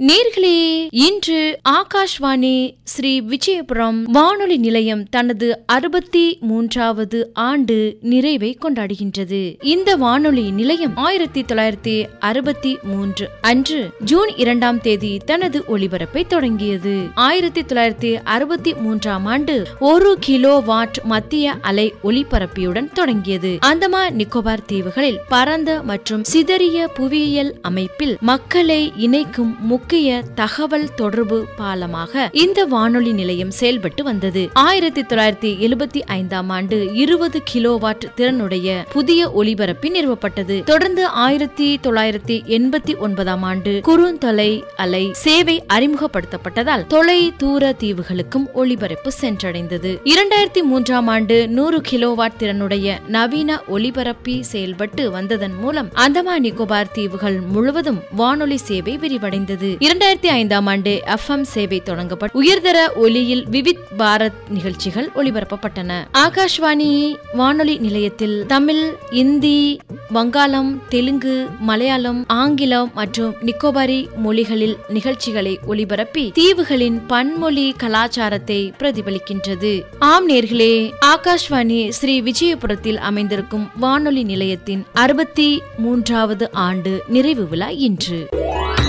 நேர்களே இன்று ஆகாஷ்வாணி ஸ்ரீ விஜயபுரம் வானொலி நிலையம் தனது அறுபத்தி மூன்றாவது ஆண்டு நிறைவை கொண்டாடுகின்றது இந்த வானொலி நிலையம் ஆயிரத்தி தொள்ளாயிரத்தி அறுபத்தி மூன்று அன்று ஜூன் இரண்டாம் தேதி தனது ஒளிபரப்பை தொடங்கியது ஆயிரத்தி தொள்ளாயிரத்தி அறுபத்தி மூன்றாம் ஆண்டு ஒரு கிலோ வாட் மத்திய அலை ஒளிபரப்பியுடன் தொடங்கியது அந்தமான் நிக்கோபார் தீவுகளில் பரந்த மற்றும் சிதறிய புவியியல் அமைப்பில் மக்களை இணைக்கும் முக்கிய தகவல் தொடர்பு பாலமாக இந்த வானொலி நிலையம் செயல்பட்டு வந்தது ஆயிரத்தி தொள்ளாயிரத்தி எழுபத்தி ஐந்தாம் ஆண்டு இருபது கிலோவாட் திறனுடைய புதிய ஒலிபரப்பி நிறுவப்பட்டது தொடர்ந்து ஆயிரத்தி தொள்ளாயிரத்தி எண்பத்தி ஒன்பதாம் ஆண்டு குறுந்தொலை அலை சேவை அறிமுகப்படுத்தப்பட்டதால் தொலை தூர தீவுகளுக்கும் ஒளிபரப்பு சென்றடைந்தது இரண்டாயிரத்தி மூன்றாம் ஆண்டு நூறு கிலோவாட் திறனுடைய நவீன ஒலிபரப்பி செயல்பட்டு வந்ததன் மூலம் அந்தமான் நிக்கோபார் தீவுகள் முழுவதும் வானொலி சேவை விரிவடைந்தது இரண்டாயிரத்தி ஐந்தாம் ஆண்டு எஃப்எம் சேவை தொடங்கப்பட்டு உயர்தர ஒலியில் விவித் பாரத் நிகழ்ச்சிகள் ஒளிபரப்பப்பட்டன ஆகாஷ்வாணி வானொலி நிலையத்தில் தமிழ் இந்தி வங்காளம் தெலுங்கு மலையாளம் ஆங்கிலம் மற்றும் நிக்கோபாரி மொழிகளில் நிகழ்ச்சிகளை ஒளிபரப்பி தீவுகளின் பன்மொழி கலாச்சாரத்தை பிரதிபலிக்கின்றது ஆம் நேர்களே ஆகாஷ்வாணி ஸ்ரீ விஜயபுரத்தில் அமைந்திருக்கும் வானொலி நிலையத்தின் அறுபத்தி மூன்றாவது ஆண்டு நிறைவு விழா இன்று